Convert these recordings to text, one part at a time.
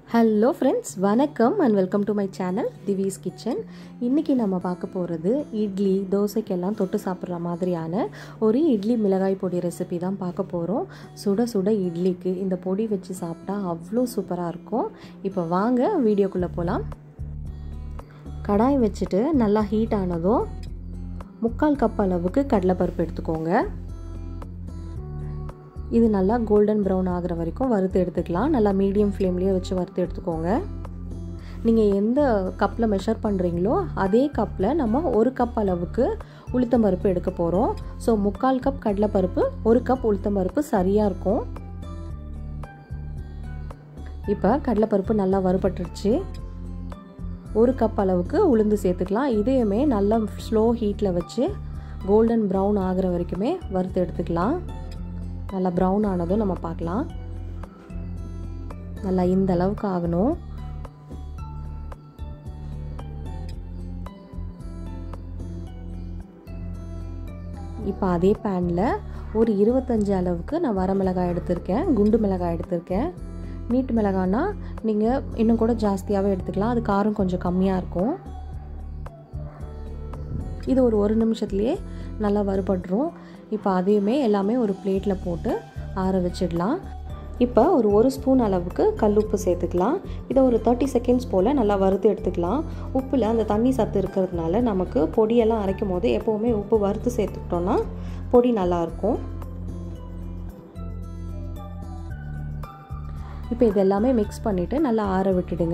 hello friends வணக்கம் and welcome to my channel Divi's kitchen இன்றைக்கி நம்ம பார்க்க போகிறது இட்லி தோசைக்கெல்லாம் தொட்டு சாப்பிட்ற மாதிரியான ஒரு இட்லி மிளகாய் பொடி ரெசிபி தான் பார்க்க போகிறோம் சுட சுட இட்லிக்கு இந்த பொடி வச்சு சாப்பிட்டா அவ்வளோ சூப்பராக இருக்கும் இப்போ வாங்க வீடியோக்குள்ளே போகலாம் கடாய் வச்சுட்டு நல்லா ஹீட் ஆனதும் முக்கால் கப் அளவுக்கு கடலைப்பருப்பு எடுத்துக்கோங்க இது நல்லா கோல்டன் ப்ரௌன் ஆகிற வரைக்கும் வறுத்து எடுத்துக்கலாம் நல்லா மீடியம் ஃப்ளேம்லேயே வச்சு வறுத்து எடுத்துக்கோங்க நீங்கள் எந்த கப்பில் மெஷர் பண்ணுறீங்களோ அதே கப்பில் நம்ம ஒரு கப் அளவுக்கு உளுத்தம்பருப்பு எடுக்க போகிறோம் ஸோ முக்கால் கப் கடலைப்பருப்பு ஒரு கப் உளுத்தம்பருப்பு சரியாக இருக்கும் இப்போ கடலைப்பருப்பு நல்லா வறுபட்டுருச்சு ஒரு கப் அளவுக்கு உளுந்து சேர்த்துக்கலாம் இதையுமே நல்லா ஸ்லோ ஹீட்டில் வச்சு கோல்டன் ப்ரௌன் ஆகிற வரைக்குமே வறுத்து எடுத்துக்கலாம் நல்லா ப்ரௌன் ஆனதும் நம்ம பார்க்கலாம் நல்லா இந்த அளவுக்கு ஆகணும் இப்போ அதே பேனில் ஒரு இருபத்தஞ்சி அளவுக்கு நான் வர மிளகாய் எடுத்திருக்கேன் குண்டு மிளகாய் எடுத்திருக்கேன் நீட்டு மிளகானா நீங்கள் இன்னும் கூட ஜாஸ்தியாகவே எடுத்துக்கலாம் அது காரம் கொஞ்சம் கம்மியாக இருக்கும் இது ஒரு ஒரு நிமிஷத்துலேயே நல்லா வறுபட்டுரும் இப்போ அதையுமே எல்லாமே ஒரு பிளேட்டில் போட்டு ஆற வச்சிடலாம் இப்போ ஒரு ஒரு ஸ்பூன் அளவுக்கு கல் உப்பு சேர்த்துக்கலாம் இதை ஒரு தேர்ட்டி செகண்ட்ஸ் போல் நல்லா வறுத்து எடுத்துக்கலாம் உப்பில் அந்த தண்ணி சத்து இருக்கிறதுனால நமக்கு பொடியெல்லாம் அரைக்கும் போது எப்போவுமே உப்பு வறுத்து சேர்த்துக்கிட்டோன்னா பொடி நல்லாயிருக்கும் இப்போ இது எல்லாமே மிக்ஸ் பண்ணிவிட்டு நல்லா ஆற விட்டுடுங்க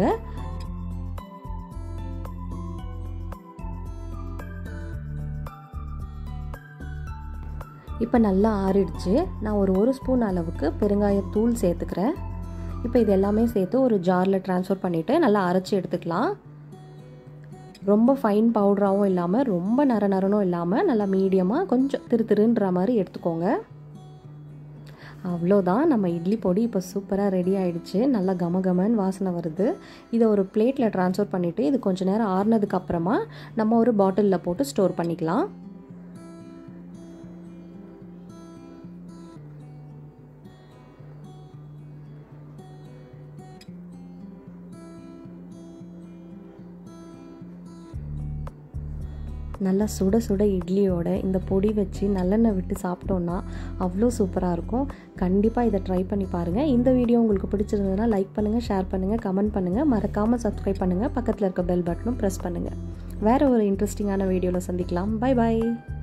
இப்போ நல்லா ஆறிடுச்சு நான் ஒரு ஒரு ஸ்பூன் அளவுக்கு பெருங்காயத்தூள் சேர்த்துக்கிறேன் இப்போ இது எல்லாமே சேர்த்து ஒரு ஜாரில் ட்ரான்ஸ்ஃபர் பண்ணிவிட்டு நல்லா அரைச்சி எடுத்துக்கலாம் ரொம்ப ஃபைன் பவுடராகவும் இல்லாமல் ரொம்ப நர நரனும் இல்லாமல் நல்லா மீடியமாக கொஞ்சம் திரு திருன்ற மாதிரி எடுத்துக்கோங்க அவ்வளோதான் நம்ம இட்லி பொடி இப்போ சூப்பராக ரெடி ஆகிடுச்சு நல்லா கம கமன்னு வாசனை வருது இதை ஒரு பிளேட்டில் ட்ரான்ஸ்ஃபர் பண்ணிவிட்டு இது கொஞ்சம் நேரம் ஆறுனதுக்கு அப்புறமா நம்ம ஒரு பாட்டிலில் போட்டு ஸ்டோர் பண்ணிக்கலாம் நல்லா சுட சுட இட்லியோட இந்த பொடி வச்சு நல்லெண்ணெய் விட்டு சாப்பிட்டோன்னா அவ்வளோ சூப்பராக இருக்கும் கண்டிப்பாக இதை ட்ரை பண்ணி பாருங்கள் இந்த வீடியோ உங்களுக்கு பிடிச்சிருந்ததுன்னா லைக் பண்ணுங்கள் ஷேர் பண்ணுங்கள் கமெண்ட் பண்ணுங்கள் மறக்காமல் சப்ஸ்கிரைப் பண்ணுங்கள் பக்கத்தில் இருக்க பெல் பட்டனும் ப்ரெஸ் பண்ணுங்கள் வேறு ஒரு இன்ட்ரெஸ்டிங்கான வீடியோவில் சந்திக்கலாம் பை பாய்